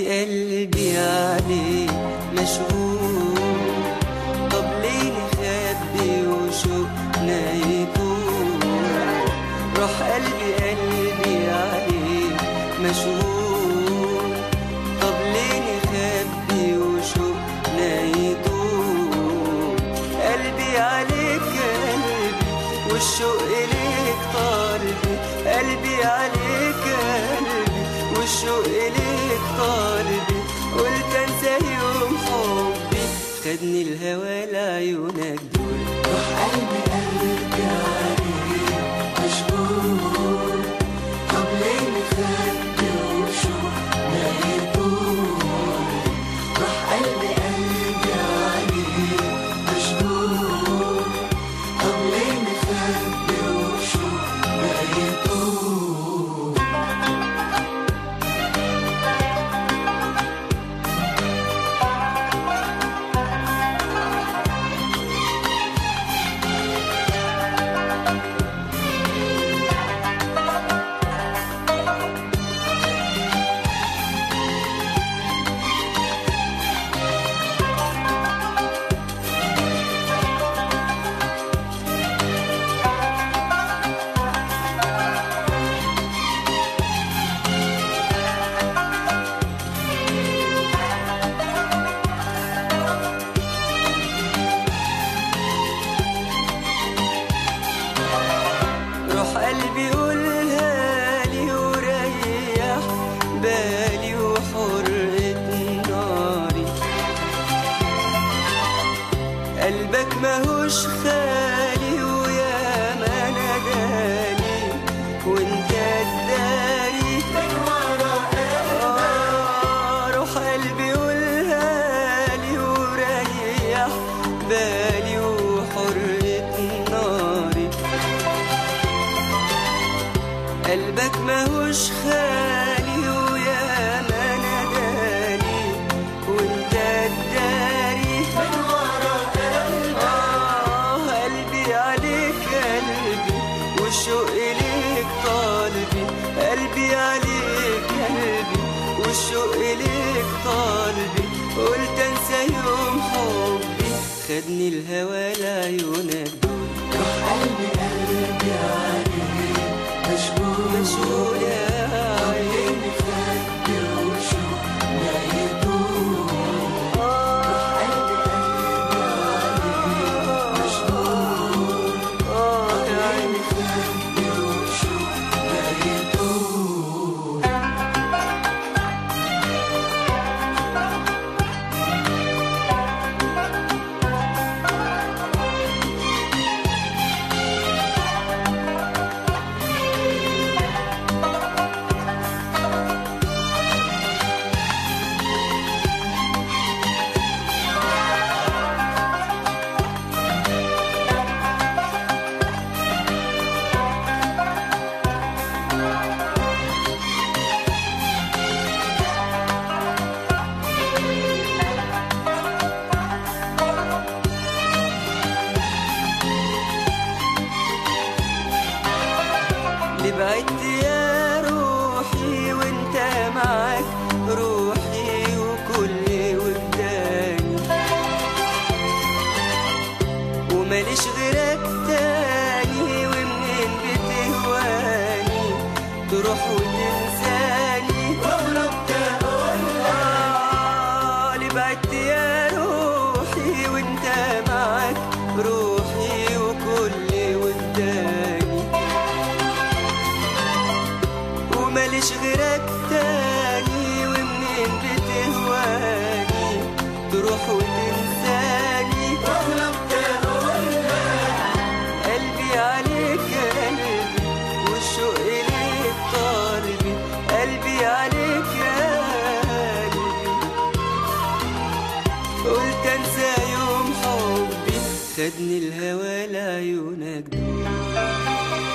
قلبي عليك مشغول طب ليه نخبي وشوقنا يطول روح قلبي قلبي عليك مشغول طب ليه نخبي وشوقنا يطول قلبي عليك قلبي والشوق إليك طالبي قلبي عليك قلبي والشوق إليك طالبي قلت انسى يوم حبي خدني الهوى لعيونك دول روح قلبي قلبي عليك مشغول طب ليه نخبي وشوقنا يطول روح قلبي قلبي عليك مشغول طب ليه نخبي وشوقنا يطول روح قلبي قولها لي وريح بالي وحرقة ناري قلبك ماهوش خالي ويا ما ناداني وانت الداري آه، روح قلبي قولها لي وريح بالي وحرقة ناري قلبك ماهوش خالي ويا ما ناداني وانت الداري آه قلبي عليك قلبي والشوق إليك طالبي قلبي عليك قلبي والشوق إليك طالبي قلت انسى يوم حبي خدني الهوى لعيونك دول روح قلبي قلبي عليك مشغول مشغول يا طب عيني ليه نخبي وشوقنا يطول روح قلبي قلبي عليك مشغول آه يا ليه عيني نخبي وشوقنا يطول اللي بعدت يا روحي وانت معاك روحي وكل وجداني وماليش غيرك تاني ومنين بتهواني تروح وتنساني آه، اللي بعدت يا روحي وانت معاك روحي وكل وجداني وماليش غيرك تاني ومنين بتهواني تروح وتنساني قلبي عليك قلبي والشوق إليك طالبي قلبي عليك يا قلبي قلت انسى يوم حبي خدني الهوى لعيونك دول